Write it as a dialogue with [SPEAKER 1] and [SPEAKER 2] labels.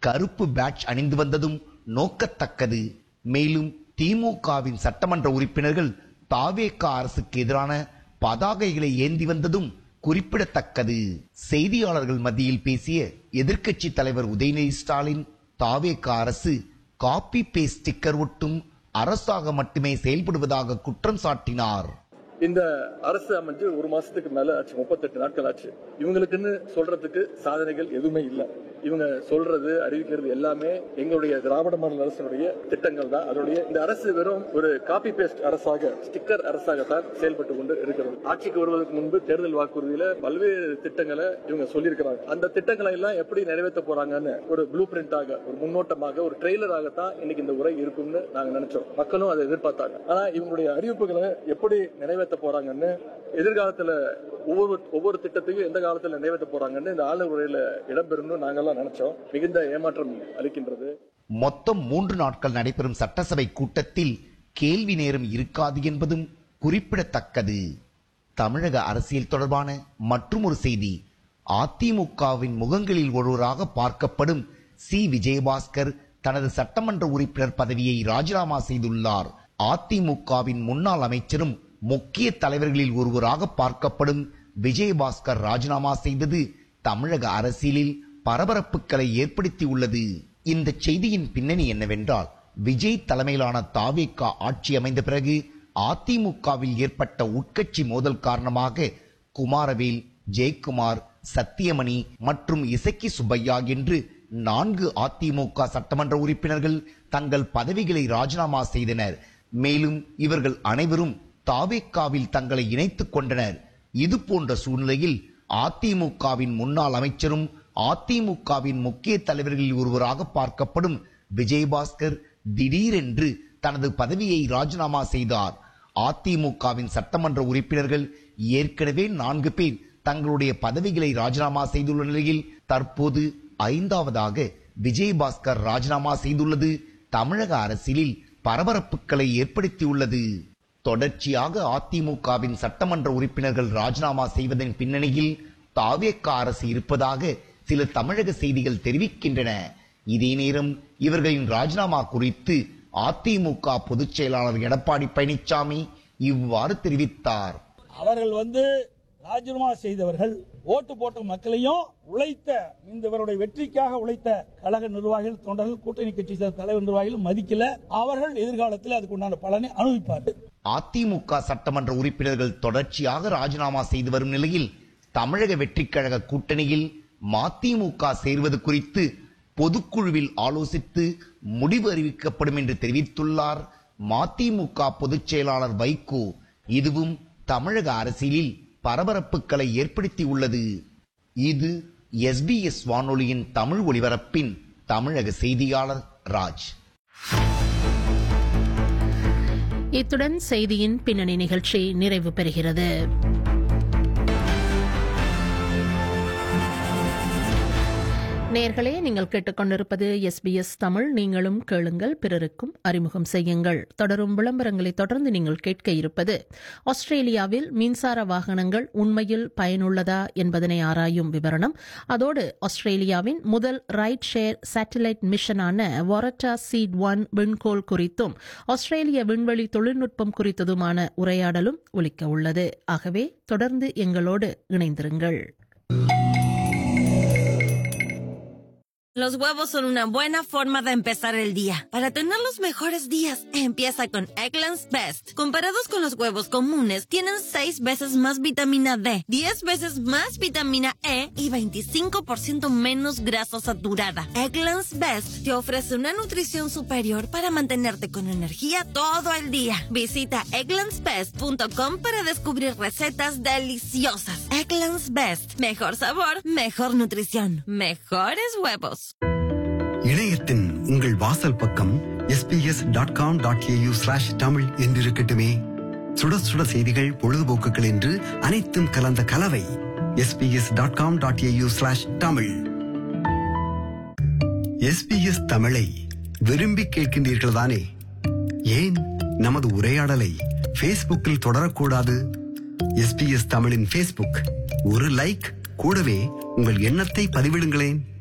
[SPEAKER 1] கருப்பு பேட்ச் அணிந்து வந்ததும் நோக்கத்தக்கது மேலும் திமுகவின் சட்டமன்ற உறுப்பினர்கள் தாவேகா அரசுக்கு எதிரான பதாகைகளை ஏந்தி வந்ததும் குறிப்பிடத்தக்கது செய்தியாளர்கள் மத்தியில் பேசிய எதிர்க்கட்சி தலைவர் உதயநிதி ஸ்டாலின் தாவேகா அரசு காப்பி பேஸ்ட் ஸ்டிக்கர் ஒட்டும் அரசாக மட்டுமே செயல்படுவதாக குற்றம் சாட்டினார்
[SPEAKER 2] இந்த அரசு அமைஞ்சு ஒரு மாசத்துக்கு மேல ஆச்சு முப்பத்தெட்டு நாட்கள் ஆச்சு இவங்களுக்குன்னு சொல்றதுக்கு சாதனைகள் எதுவுமே இல்ல இவங்க சொல்றது அறிவிக்கிறது எல்லாமே எங்களுடைய திராவிட மாடல் அரசினுடைய திட்டங்கள் தான் அதனுடைய இந்த அரசு வெறும் ஒரு காப்பி பேஸ்ட் அரசாக ஸ்டிக்கர் அரசாகத்தான் செயல்பட்டு கொண்டு இருக்கிறது ஆட்சிக்கு வருவதற்கு முன்பு தேர்தல் வாக்குறுதியில பல்வேறு திட்டங்களை இவங்க சொல்லியிருக்கிறாங்க அந்த திட்டங்களை எல்லாம் எப்படி நிறைவேற்ற போறாங்கன்னு ஒரு ப்ளூ பிரிண்டாக ஒரு முன்னோட்டமாக ஒரு ட்ரெய்லராகத்தான் இன்னைக்கு இந்த உரை இருக்கும்னு நாங்க நினைச்சோம் மக்களும் அதை எதிர்பார்த்தாங்க ஆனா இவங்களுடைய அறிவிப்புகளை எப்படி நிறைவேற்ற போறாங்கன்னு எதிர்காலத்துல ஒவ்வொரு ஒவ்வொரு திட்டத்தையும் எந்த காலத்துல நிறைவேற்ற போறாங்கன்னு இந்த ஆளுநர் உரையில இடம்பெறும்னு நாங்கெல்லாம் நினைச்சோம் மிகுந்த ஏமாற்றம் அளிக்கின்றது
[SPEAKER 1] மொத்தம் மூன்று நாட்கள் நடைபெறும் சட்டசபை கூட்டத்தில் கேள்வி நேரம் இருக்காது என்பதும் குறிப்பிடத்தக்கது தமிழக அரசியல் தொடர்பான மற்றுமொரு செய்தி அதிமுகவின் முகங்களில் ஒருவராக பார்க்கப்படும் சி விஜயபாஸ்கர் தனது சட்டமன்ற உறுப்பினர் பதவியை ராஜினாமா செய்துள்ளார் அதிமுகவின் முன்னாள் அமைச்சரும் முக்கிய தலைவர்களில் ஒருவராக பார்க்கப்படும் விஜயபாஸ்கர் ராஜினாமா செய்தது தமிழக அரசியலில் பரபரப்புகளை ஏற்படுத்தியுள்ளது இந்த செய்தியின் பின்னணி என்னவென்றால் விஜய் தலைமையிலான தாவேகா ஆட்சி அமைந்த பிறகு அதிமுகவில் ஏற்பட்ட உட்கட்சி மோதல் காரணமாக குமாரவேல் ஜெயக்குமார் சத்தியமணி மற்றும் இசக்கி சுப்பையா என்று நான்கு அதிமுக சட்டமன்ற உறுப்பினர்கள் தங்கள் பதவிகளை ராஜினாமா செய்தனர் மேலும் இவர்கள் அனைவரும் தாவேக்காவில் தங்களை இணைத்துக் கொண்டனர் இது போன்ற சூழ்நிலையில் அதிமுகவின் முன்னாள் அமைச்சரும் அதிமுகவின் முக்கிய தலைவர்களில் ஒருவராக பார்க்கப்படும் விஜயபாஸ்கர் திடீரென்று தனது பதவியை ராஜினாமா செய்தார் அதிமுகவின் சட்டமன்ற உறுப்பினர்கள் ஏற்கனவே நான்கு பேர் தங்களுடைய பதவிகளை ராஜினாமா செய்துள்ள நிலையில் தற்போது ஐந்தாவதாக விஜயபாஸ்கர் ராஜினாமா செய்துள்ளது தமிழக அரசியலில் பரபரப்புகளை ஏற்படுத்தியுள்ளது தொடர்ச்சியாக அதிமுகவின் சட்டமன்ற உறுப்பினர்கள் ராஜினாமா செய்வதன் பின்னணியில் தாவேக்க அரசு இருப்பதாக சில தமிழக செய்திகள் தெரிவிக்கின்றன இதே நேரம் இவர்களின் ராஜினாமா குறித்து அதிமுக பொதுச் செயலாளர் எடப்பாடி பழனிசாமி இவ்வாறு தெரிவித்தார்
[SPEAKER 3] அவர்கள் வந்து ராஜினாமா செய்தவர்கள் ஓட்டு போட்ட மக்களையும் உழைத்த இந்த இவருடைய வெற்றிக்காக உழைத்த கழக நிர்வாகிகள் தொண்டர்கள் கூட்டணி கட்சி சேர்ந்த தலைவர் நிர்வாகிகள் மதிக்கல அவர்கள் எதிர்காலத்தில் அதுக்கு உண்டான பலனை அனுபவிப்பார்கள்
[SPEAKER 1] அதிமுக சட்டமன்ற உறுப்பினர்கள் தொடர்ச்சியாக ராஜினாமா செய்து வரும் நிலையில் தமிழக வெற்றிக் கழக கூட்டணியில் மதிமுக சேர்வது குறித்து பொதுக்குழுவில் ஆலோசித்து முடிவு அறிவிக்கப்படும் என்று தெரிவித்துள்ளார் மதிமுக பொதுச் செயலாளர் வைகோ இதுவும் தமிழக அரசியலில் பரபரப்புகளை ஏற்படுத்தியுள்ளது இது எஸ்பிஎஸ் வானொலியின் தமிழ் ஒலிபரப்பின் தமிழக செய்தியாளர் ராஜ்
[SPEAKER 4] இத்துடன் செய்தியின் பின்னணி நிகழ்ச்சி நிறைவு பெறுகிறது நேர்களே நீங்கள் கேட்டுக்கொண்டிருப்பது எஸ்பிஎஸ் தமிழ் நீங்களும் கேளுங்கள் பிறருக்கும் அறிமுகம் செய்யுங்கள் தொடரும் விளம்பரங்களை தொடர்ந்து நீங்கள் கேட்க இருப்பது ஆஸ்திரேலியாவில் மின்சார வாகனங்கள் உண்மையில் பயனுள்ளதா என்பதனை ஆராயும் விவரணம் அதோடு ஆஸ்திரேலியாவின் முதல் ரைட் ஷேர் சேட்டலைட் மிஷனான வாரட்டா சீட் ஒன் விண்கோள் குறித்தும் ஆஸ்திரேலிய விண்வெளி தொழில்நுட்பம் குறித்ததுமான உரையாடலும் ஒலிக்க உள்ளது ஆகவே தொடர்ந்து எங்களோடு இணைந்திருங்கள்
[SPEAKER 5] Los huevos son una buena forma de empezar el día. Para tener los mejores días, empieza con Eggland's Best. Comparados con los huevos comunes, tienen 6 veces más vitamina D, 10 veces más vitamina E y 25% menos grasa saturada. Eggland's Best te ofrece una nutrición superior para mantenerte con energía todo el día. Visita egglandsbest.com para descubrir recetas deliciosas. Eggland's Best. Mejor sabor, mejor nutrición, mejores huevos.
[SPEAKER 6] இணையத்தின் உங்கள் வாசல் பக்கம் SBS dot com dot AU slash Tamil என்றிருக்கட்டுமே சுட சுட செய்திகள் பொழுதுபோக்குகள் என்று அனைத்தும் கலந்த கலவை SBS dot com dot AU slash Tamil SBS தமிழை விரும்பி கேட்கின்றீர்கள் தானே ஏன் நமது உரையாடலை ஃபேஸ்புக்கில் தொடரக்கூடாது எஸ்பிஎஸ் தமிழின் ஃபேஸ்புக் ஒரு லைக் கூடவே உங்கள் எண்ணத்தை பதிவிடுங்களேன்